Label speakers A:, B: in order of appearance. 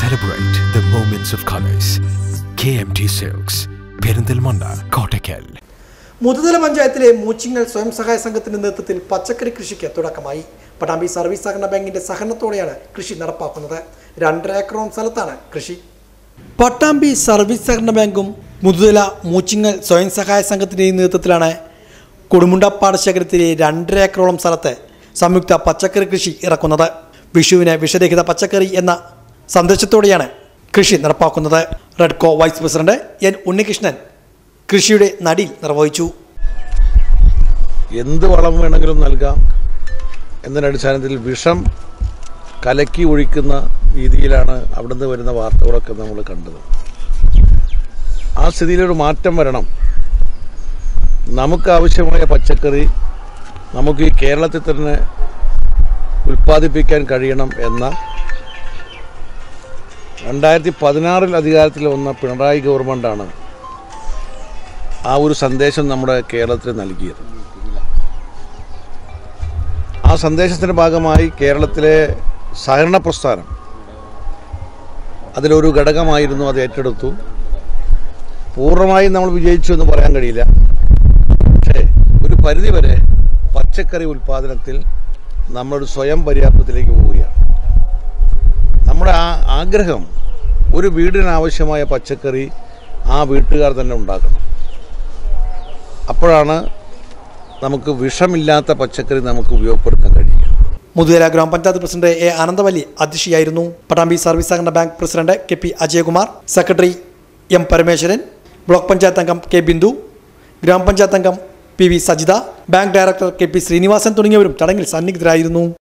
A: Celebrate the moments of colors. KMT Silks, Perinthalmanna Kottakkal
B: Muthuthala പഞ്ചായത്തിലെ മൂച്ചിങ്ങൽ സ്വയം സഹായ സംഘത്തിന്റെ നേതൃത്വത്തിൽ പച്ചക്കറി കൃഷിക്ക് തുടക്കമായി പട്ടാമ്പി സർവീസ് സഹകരണ ബാങ്കിന്റെ സഹകരണത്തോടെയാണ് കൃഷി നടപ്പാക്കുന്നത് രണ്ടര ഏക്കറോളം സ്ഥലത്താണ് കൃഷി പട്ടാമ്പി സർവീസ് സഹകരണ ബാങ്കും മുതുതല മൂച്ചിങ്ങൽ സ്വയം സഹായ സംഘത്തിൻ്റെയും നേതൃത്വത്തിലാണ് കൊടുമുണ്ട പാടശേഖരത്തിലെ രണ്ടര ഏക്കറോളം സ്ഥലത്ത് സംയുക്ത പച്ചക്കറി കൃഷി ഇറക്കുന്നത് വിഷുവിന് വിഷരഹിത പച്ചക്കറി എന്ന സന്ദേശത്തോടെയാണ് കൃഷി നടപ്പാക്കുന്നത് Redco vice president N Unnikrishnan കൃഷിയുടെ നടിയിൽ നിർവഹിച്ചു
C: എന്ത് വളം വേണമെങ്കിലും നൽകാം എന്നതിനടിസ്ഥാനത്തിൽ വിഷം കലക്കി ഒഴിക്കുന്ന രീതിയിലാണ് അവിടുന്ന് വരുന്ന വാർത്തകളൊക്കെ നമ്മൾ കണ്ടത് ആ സ്ഥിതിയിലൊരു മാറ്റം വരണം നമുക്ക് ആവശ്യമായ പച്ചക്കറി നമുക്ക് ഈ കേരളത്തിൽ തന്നെ ഉൽപ്പാദിപ്പിക്കാൻ കഴിയണം എന്ന രണ്ടായിരത്തി പതിനാറിൽ അധികാരത്തിൽ വന്ന പിണറായി ഗവൺമെൻറ്റാണ് ആ ഒരു സന്ദേശം നമ്മുടെ കേരളത്തിൽ നൽകിയത് ആ സന്ദേശത്തിൻ്റെ ഭാഗമായി കേരളത്തിലെ സഹകരണ പ്രസ്ഥാനം അതിലൊരു ഘടകമായിരുന്നു അത് ഏറ്റെടുത്തു പൂർണ്ണമായും നമ്മൾ വിജയിച്ചു എന്ന് പറയാൻ കഴിയില്ല പക്ഷേ ഒരു പരിധിവരെ പച്ചക്കറി ഉൽപ്പാദനത്തിൽ നമ്മളൊരു സ്വയം പര്യാപ്തത്തിലേക്ക് പോവുകയാണ് നമ്മുടെ ആ ആഗ്രഹം ഒരു വീടിനാവശ്യമായ പച്ചക്കറി ആ വീട്ടുകാർ തന്നെ ഉണ്ടാക്കണം അപ്പോഴാണ് നമുക്ക് വിഷമില്ലാത്ത പച്ചക്കറി നമുക്ക് ഉപയോഗപ്പെടുത്താൻ കഴിയുക
B: മുതുകര ഗ്രാമപഞ്ചായത്ത് പ്രസിഡന്റ് എ ആനന്ദവല്ലി അധ്യക്ഷയായിരുന്നു പട്ടാമ്പി സർവീസ് സഹകരണ bank president K P Ajayakumar secretary M Parameswaran block panchayat അംഗം കെ ബിന്ദു ഗ്രാമപഞ്ചായത്ത് അംഗം P V Sajitha bank director K P Srinivasan തുടങ്ങിയവരും ചടങ്ങിൽ സന്നിഗ്ധരായിരുന്നു